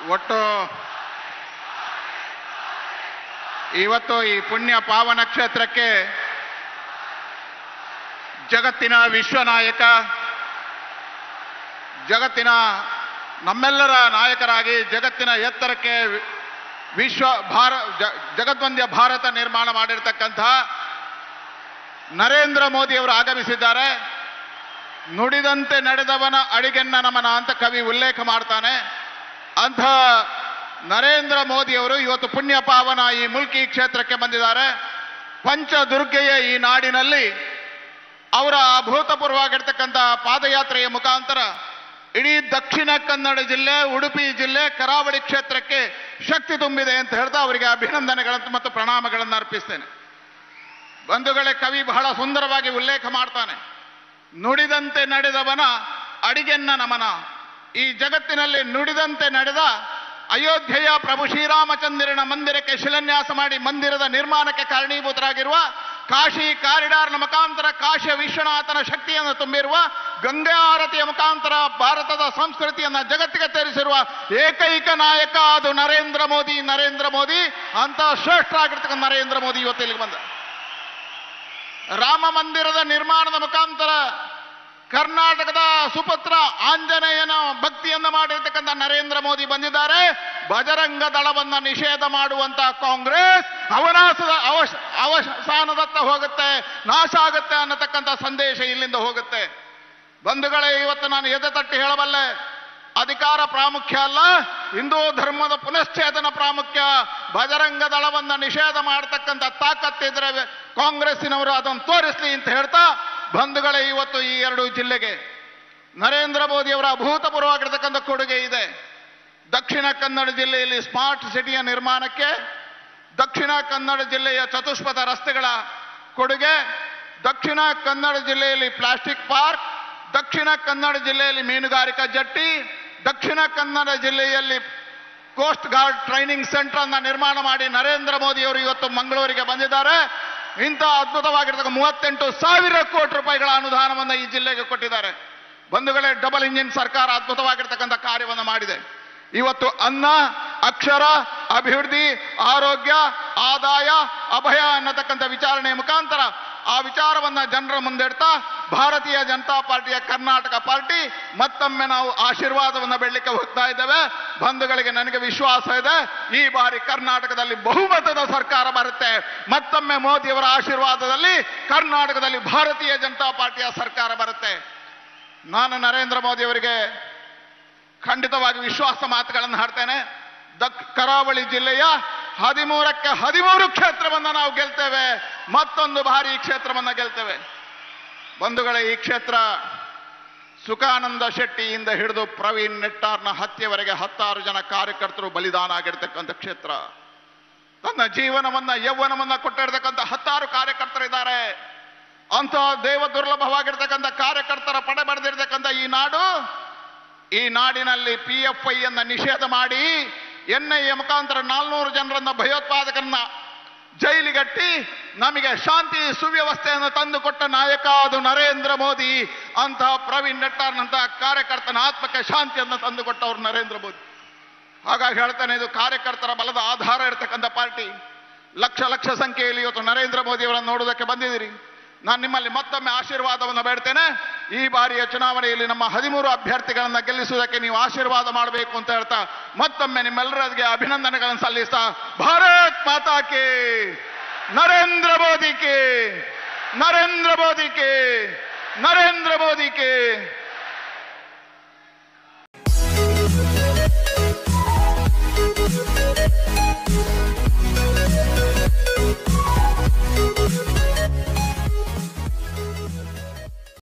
ಒಟ್ಟು ಇವತ್ತು ಈ ಪುಣ್ಯ ಪಾವನ ಕ್ಷೇತ್ರಕ್ಕೆ ಜಗತ್ತಿನ ವಿಶ್ವನಾಯಕ ಜಗತ್ತಿನ ನಮ್ಮೆಲ್ಲರ ನಾಯಕರಾಗಿ ಜಗತ್ತಿನ ಎತ್ತರಕ್ಕೆ ವಿ- ವಿಶ್ವ ಭಾರ ಜ- ಜಗದ್ವಂದ್ಯ ಭಾರತ ನಿರ್ಮಾಣ ಮಾಡಿರ್ತಕ್ಕಂತಹ ನರೇಂದ್ರ ಮೋದಿ ಅವರು ಆಗಮಿಸಿದ್ದಾರೆ ನುಡಿದಂತೆ ನಡೆದವನ ಅಡಿಗೆನ್ನ ನಮನ ಅಂತ ಕವಿ ಉಲ್ಲೇಖ ಮಾಡ್ತಾನೆ ಅಂಥ ನರೇಂದ್ರ ಮೋದಿ ಅವರು ಇವತ್ತು ಪುಣ್ಯ ಪಾವನ ಈ ಮುಲ್ಕಿ ಕ್ಷೇತ್ರಕ್ಕೆ ಬಂದಿದ್ದಾರೆ ಪಂಚದುರ್ಗೆಯ ಈ ನಾಡಿನಲ್ಲಿ ಅವರ ಅಭೂತಪೂರ್ವವಾಗಿರ್ತಕ್ಕಂಥ ಪಾದಯಾತ್ರೆಯ ಮುಖಾಂತರ ಇಡೀ ದಕ್ಷಿಣ ಕನ್ನಡ ಜಿಲ್ಲೆ ಉಡುಪಿ ಜಿಲ್ಲೆ ಕರಾವಳಿ ಕ್ಷೇತ್ರಕ್ಕೆ ಶಕ್ತಿ ತುಂಬಿದೆ ಅಂತ ಹೇಳ್ತಾ ಅವರಿಗೆ ಅಭಿನಂದನೆಗಳನ್ನು ಮತ್ತು ಪ್ರಣಾಮಗಳನ್ನು ಅರ್ಪಿಸ್ತೇನೆ ಬಂಧುಗಳೇ ಕವಿ ಬಹಳ ಸುಂದರವಾಗಿ ಉಲ್ಲೇಖ ಮಾಡ್ತಾನೆ ನುಡಿದಂತೆ ನಡೆದವನ ಅಡಿಗೆನ್ನ ನಮನ ಈ ಜಗತ್ತಿನಲ್ಲಿ ನುಡಿದಂತೆ ನಡೆದ ಅಯೋಧ್ಯೆಯ ಪ್ರಭು ಶ್ರೀರಾಮಚಂದ್ರನ ಮಂದಿರಕ್ಕೆ ಶಿಲಾನ್ಯಾಸ ಮಾಡಿ ಮಂದಿರದ ನಿರ್ಮಾಣಕ್ಕೆ ಕಾರಣೀಭೂತರಾಗಿರುವ ಕಾಶಿ ಕಾರಿಡಾರ್ನ ಮುಖಾಂತರ ಕಾಶಿಯ ವಿಶ್ವನಾಥನ ಶಕ್ತಿಯನ್ನು ತುಂಬಿರುವ ಗಂಗಾ ಆರತಿಯ ಮುಖಾಂತರ ಭಾರತದ ಸಂಸ್ಕೃತಿಯನ್ನ ಜಗತ್ತಿಗೆ ತೋರಿಸಿರುವ ಏಕೈಕ ನಾಯಕ ಅದು ನರೇಂದ್ರ ಮೋದಿ ನರೇಂದ್ರ ಮೋದಿ ಅಂತ ಶ್ರೇಷ್ಠ ಆಗಿರ್ತಕ್ಕಂಥ ನರೇಂದ್ರ ಮೋದಿ ಇವತ್ತು ಇಲ್ಲಿಗೆ ಬಂದ ರಾಮ ಮಂದಿರದ ನಿರ್ಮಾಣದ ಮುಖಾಂತರ ಕರ್ನಾಟಕದ ಸುಪುತ್ರ ಆಂಜನೇಯನ ಭಕ್ತಿಯನ್ನ ಮಾಡಿರ್ತಕ್ಕಂಥ ನರೇಂದ್ರ ಮೋದಿ ಬಂದಿದ್ದಾರೆ ಬಜರಂಗ ದಳವನ್ನ ನಿಷೇಧ ಮಾಡುವಂತ ಕಾಂಗ್ರೆಸ್ ಅವನಾಸದ ಅವಶ ಅವಸಾನದತ್ತ ಹೋಗುತ್ತೆ ನಾಶ ಆಗುತ್ತೆ ಅನ್ನತಕ್ಕಂಥ ಸಂದೇಶ ಇಲ್ಲಿಂದ ಹೋಗುತ್ತೆ ಬಂಧುಗಳೇ ಇವತ್ತು ನಾನು ಎದೆ ತಟ್ಟಿ ಹೇಳಬಲ್ಲೆ ಅಧಿಕಾರ ಪ್ರಾಮುಖ್ಯ ಅಲ್ಲ ಹಿಂದೂ ಧರ್ಮದ ಪುನಶ್ಚೇತನ ಪ್ರಾಮುಖ್ಯ ಬಜರಂಗ ದಳವನ್ನ ನಿಷೇಧ ಮಾಡತಕ್ಕಂಥ ತಾಕತ್ತಿದ್ರೆ ಕಾಂಗ್ರೆಸ್ಸಿನವರು ಅದನ್ನು ತೋರಿಸ್ಲಿ ಅಂತ ಹೇಳ್ತಾ ಬಂಧುಗಳೇ ಇವತ್ತು ಈ ಎರಡು ಜಿಲ್ಲೆಗೆ ನರೇಂದ್ರ ಮೋದಿ ಅವರ ಅಭೂತಪೂರ್ವವಾಗಿರ್ತಕ್ಕಂಥ ಕೊಡುಗೆ ಇದೆ ದಕ್ಷಿಣ ಕನ್ನಡ ಜಿಲ್ಲೆಯಲ್ಲಿ ಸ್ಮಾರ್ಟ್ ಸಿಟಿಯ ನಿರ್ಮಾಣಕ್ಕೆ ದಕ್ಷಿಣ ಕನ್ನಡ ಜಿಲ್ಲೆಯ ಚತುಷ್ಪಥ ರಸ್ತೆಗಳ ಕೊಡುಗೆ ದಕ್ಷಿಣ ಕನ್ನಡ ಜಿಲ್ಲೆಯಲ್ಲಿ ಪ್ಲಾಸ್ಟಿಕ್ ಪಾರ್ಕ್ ದಕ್ಷಿಣ ಕನ್ನಡ ಜಿಲ್ಲೆಯಲ್ಲಿ ಮೀನುಗಾರಿಕಾ ಜಟ್ಟಿ ದಕ್ಷಿಣ ಕನ್ನಡ ಜಿಲ್ಲೆಯಲ್ಲಿ ಕೋಸ್ಟ್ ಗಾರ್ಡ್ ಟ್ರೈನಿಂಗ್ ಸೆಂಟರ್ ಅನ್ನ ನಿರ್ಮಾಣ ಮಾಡಿ ನರೇಂದ್ರ ಮೋದಿ ಅವರು ಇವತ್ತು ಮಂಗಳೂರಿಗೆ ಬಂದಿದ್ದಾರೆ ಇಂಥ ಅದ್ಭುತವಾಗಿರ್ತಕ್ಕ ಮೂವತ್ತೆಂಟು ಸಾವಿರ ಕೋಟಿ ರೂಪಾಯಿಗಳ ಅನುದಾನವನ್ನು ಈ ಜಿಲ್ಲೆಗೆ ಕೊಟ್ಟಿದ್ದಾರೆ ಬಂಧುಗಳೇ ಡಬಲ್ ಇಂಜಿನ್ ಸರ್ಕಾರ ಅದ್ಭುತವಾಗಿರ್ತಕ್ಕಂಥ ಕಾರ್ಯವನ್ನು ಮಾಡಿದೆ ಇವತ್ತು ಅನ್ನ ಅಕ್ಷರ ಅಭಿವೃದ್ಧಿ ಆರೋಗ್ಯ ಆದಾಯ ಅಭಯ ಅನ್ನತಕ್ಕಂಥ ವಿಚಾರಣೆಯ ಮುಖಾಂತರ ಆ ವಿಚಾರವನ್ನ ಜನರ ಮುಂದಿಡ್ತಾ ಭಾರತೀಯ ಜನತಾ ಪಾರ್ಟಿಯ ಕರ್ನಾಟಕ ಪಾರ್ಟಿ ಮತ್ತೊಮ್ಮೆ ನಾವು ಆಶೀರ್ವಾದವನ್ನ ಬೆಳಲಿಕ್ಕೆ ಹೋಗ್ತಾ ಇದ್ದೇವೆ ಬಂಧುಗಳಿಗೆ ನನಗೆ ವಿಶ್ವಾಸ ಇದೆ ಈ ಬಾರಿ ಕರ್ನಾಟಕದಲ್ಲಿ ಬಹುಮತದ ಸರ್ಕಾರ ಬರುತ್ತೆ ಮತ್ತೊಮ್ಮೆ ಮೋದಿಯವರ ಆಶೀರ್ವಾದದಲ್ಲಿ ಕರ್ನಾಟಕದಲ್ಲಿ ಭಾರತೀಯ ಜನತಾ ಪಾರ್ಟಿಯ ಸರ್ಕಾರ ಬರುತ್ತೆ ನಾನು ನರೇಂದ್ರ ಮೋದಿ ಅವರಿಗೆ ಖಂಡಿತವಾಗಿ ವಿಶ್ವಾಸ ಮಾತುಗಳನ್ನು ಹಾಡ್ತೇನೆ ದಕ್ ಕರಾವಳಿ ಜಿಲ್ಲೆಯ ಹದಿಮೂರಕ್ಕೆ ಹದಿಮೂರು ಕ್ಷೇತ್ರವನ್ನ ನಾವು ಗೆಲ್ತೇವೆ ಮತ್ತೊಂದು ಬಾರಿ ಈ ಕ್ಷೇತ್ರವನ್ನ ಗೆಲ್ತೇವೆ ಬಂಧುಗಳೇ ಈ ಕ್ಷೇತ್ರ ಸುಖಾನಂದ ಶೆಟ್ಟಿಯಿಂದ ಹಿಡಿದು ಪ್ರವೀಣ್ ನೆಟ್ಟಾರ್ನ ಹತ್ಯೆವರೆಗೆ ಹತ್ತಾರು ಜನ ಕಾರ್ಯಕರ್ತರು ಬಲಿದಾನ ಆಗಿರ್ತಕ್ಕಂಥ ಕ್ಷೇತ್ರ ತನ್ನ ಜೀವನವನ್ನ ಯೌವನವನ್ನ ಕೊಟ್ಟಿರ್ತಕ್ಕಂಥ ಹತ್ತಾರು ಕಾರ್ಯಕರ್ತರಿದ್ದಾರೆ ಅಂತಹ ದೇವ ದುರ್ಲಭವಾಗಿರ್ತಕ್ಕಂಥ ಕಾರ್ಯಕರ್ತರ ಪಡೆ ಬರೆದಿರ್ತಕ್ಕಂಥ ಈ ನಾಡು ಈ ನಾಡಿನಲ್ಲಿ ಪಿ ಎಫ್ ಐ ಅನ್ನ ನಿಷೇಧ ಮಾಡಿ ಎನ್ ಐ ಎ ಮುಖಾಂತರ ನಾಲ್ನೂರು ಜನರನ್ನ ಭಯೋತ್ಪಾದಕರನ್ನ ಜೈಲಿಗಟ್ಟಿ ನಮಗೆ ಶಾಂತಿ ಸುವ್ಯವಸ್ಥೆಯನ್ನು ತಂದುಕೊಟ್ಟ ನಾಯಕ ಅದು ನರೇಂದ್ರ ಮೋದಿ ಅಂತಹ ಪ್ರವೀಣ್ ನೆಟ್ಟಾರ್ನಂತಹ ಕಾರ್ಯಕರ್ತನ ಆತ್ಮಕ್ಕೆ ಶಾಂತಿಯನ್ನು ತಂದುಕೊಟ್ಟವರು ನರೇಂದ್ರ ಮೋದಿ ಹಾಗಾಗಿ ಹೇಳ್ತಾನೆ ಇದು ಕಾರ್ಯಕರ್ತರ ಬಲದ ಆಧಾರ ಇರತಕ್ಕಂಥ ಪಾರ್ಟಿ ಲಕ್ಷ ಲಕ್ಷ ಸಂಖ್ಯೆಯಲ್ಲಿ ಇವತ್ತು ನರೇಂದ್ರ ಮೋದಿ ಅವರನ್ನು ನೋಡುವುದಕ್ಕೆ ಬಂದಿದ್ದೀರಿ ನಾನು ನಿಮ್ಮಲ್ಲಿ ಮತ್ತೊಮ್ಮೆ ಆಶೀರ್ವಾದವನ್ನು ಬೇಡ್ತೇನೆ ಈ ಬಾರಿಯ ಚುನಾವಣೆಯಲ್ಲಿ ನಮ್ಮ ಹದಿಮೂರು ಅಭ್ಯರ್ಥಿಗಳನ್ನ ಗೆಲ್ಲಿಸುವುದಕ್ಕೆ ನೀವು ಆಶೀರ್ವಾದ ಮಾಡಬೇಕು ಅಂತ ಹೇಳ್ತಾ ಮತ್ತೊಮ್ಮೆ ನಿಮ್ಮೆಲ್ಲರಿಗೆ ಅಭಿನಂದನೆಗಳನ್ನು ಸಲ್ಲಿಸ್ತಾ ಭಾರತ್ ಮಾತಾ ಕೇ ನರೇಂದ್ರ ಮೋದಿ ಕೆ ನರೇಂದ್ರ ಮೋದಿ ಕೆ ನರೇಂದ್ರ ಮೋದಿ ಕೆ